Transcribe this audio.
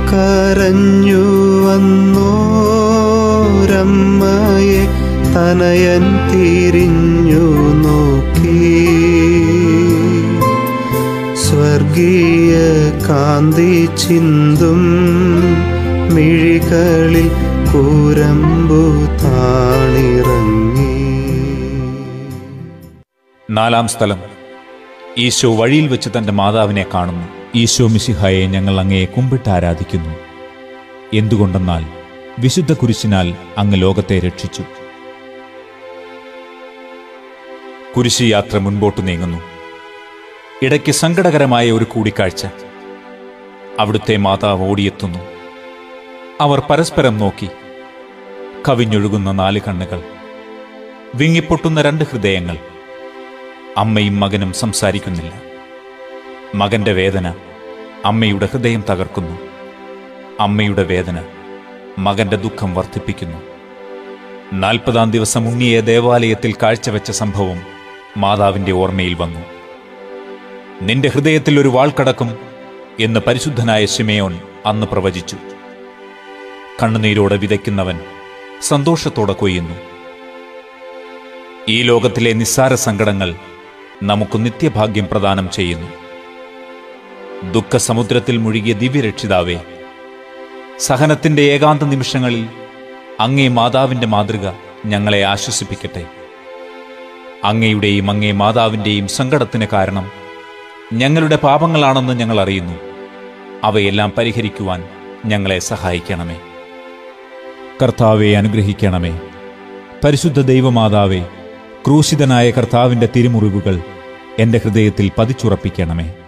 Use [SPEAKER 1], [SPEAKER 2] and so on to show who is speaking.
[SPEAKER 1] കരഞ്ഞു വന്നോരമ്മയെ തനയൻ തിരിഞ്ഞു നോക്കി സ്വർഗീയ കാന്തി ചിന്തും മിഴികളിൽ കൂരമ്പു താണിറങ്ങി
[SPEAKER 2] നാലാം സ്ഥലം ഈശോ വഴിയിൽ വെച്ച് തന്റെ മാതാവിനെ കാണുന്നു ഈശോ മിശിഹായെ ഞങ്ങൾ അങ്ങയെ കുമ്പിട്ട് ആരാധിക്കുന്നു എന്തുകൊണ്ടെന്നാൽ വിശുദ്ധ കുരിശിനാൽ അങ്ങ് ലോകത്തെ രക്ഷിച്ചു കുരിശ് യാത്ര മുൻപോട്ട് നീങ്ങുന്നു ഇടയ്ക്ക് സങ്കടകരമായ ഒരു കൂടിക്കാഴ്ച അവിടുത്തെ മാതാവ് ഓടിയെത്തുന്നു അവർ പരസ്പരം നോക്കി കവിഞ്ഞൊഴുകുന്ന നാല് കണ്ണുകൾ വിങ്ങിപ്പൊട്ടുന്ന രണ്ട് ഹൃദയങ്ങൾ അമ്മയും മകനും സംസാരിക്കുന്നില്ല മകന്റെ വേദന അമ്മയുടെ ഹൃദയം തകർക്കുന്നു അമ്മയുടെ വേദന മകന്റെ ദുഃഖം വർദ്ധിപ്പിക്കുന്നു നാൽപ്പതാം ദിവസം ഉണ്ണിയെ ദേവാലയത്തിൽ കാഴ്ചവെച്ച സംഭവം മാതാവിന്റെ ഓർമ്മയിൽ വന്നു നിന്റെ ഹൃദയത്തിൽ ഒരു വാൾ കടക്കും എന്ന് പരിശുദ്ധനായ ശിമയോൻ അന്ന് പ്രവചിച്ചു കണ്ണുനീരോടെ വിതയ്ക്കുന്നവൻ സന്തോഷത്തോടെ കൊയ്യുന്നു ഈ ലോകത്തിലെ നിസ്സാര സങ്കടങ്ങൾ നമുക്ക് നിത്യഭാഗ്യം പ്രദാനം ചെയ്യുന്നു ദുഃഖസമുദ്രത്തിൽ മുഴുകിയ ദിവ്യരക്ഷിതാവേ സഹനത്തിന്റെ ഏകാന്ത നിമിഷങ്ങളിൽ അങ്ങേ മാതാവിന്റെ മാതൃക ഞങ്ങളെ ആശ്വസിപ്പിക്കട്ടെ അങ്ങയുടെയും അങ്ങേ മാതാവിന്റെയും സങ്കടത്തിന് കാരണം ഞങ്ങളുടെ പാപങ്ങളാണെന്ന് ഞങ്ങൾ അറിയുന്നു അവയെല്ലാം പരിഹരിക്കുവാൻ ഞങ്ങളെ സഹായിക്കണമേ കർത്താവെ അനുഗ്രഹിക്കണമേ പരിശുദ്ധ ദൈവമാതാവേ ക്രൂശിതനായ കർത്താവിന്റെ തിരുമുറിവുകൾ എന്റെ ഹൃദയത്തിൽ പതിച്ചുറപ്പിക്കണമേ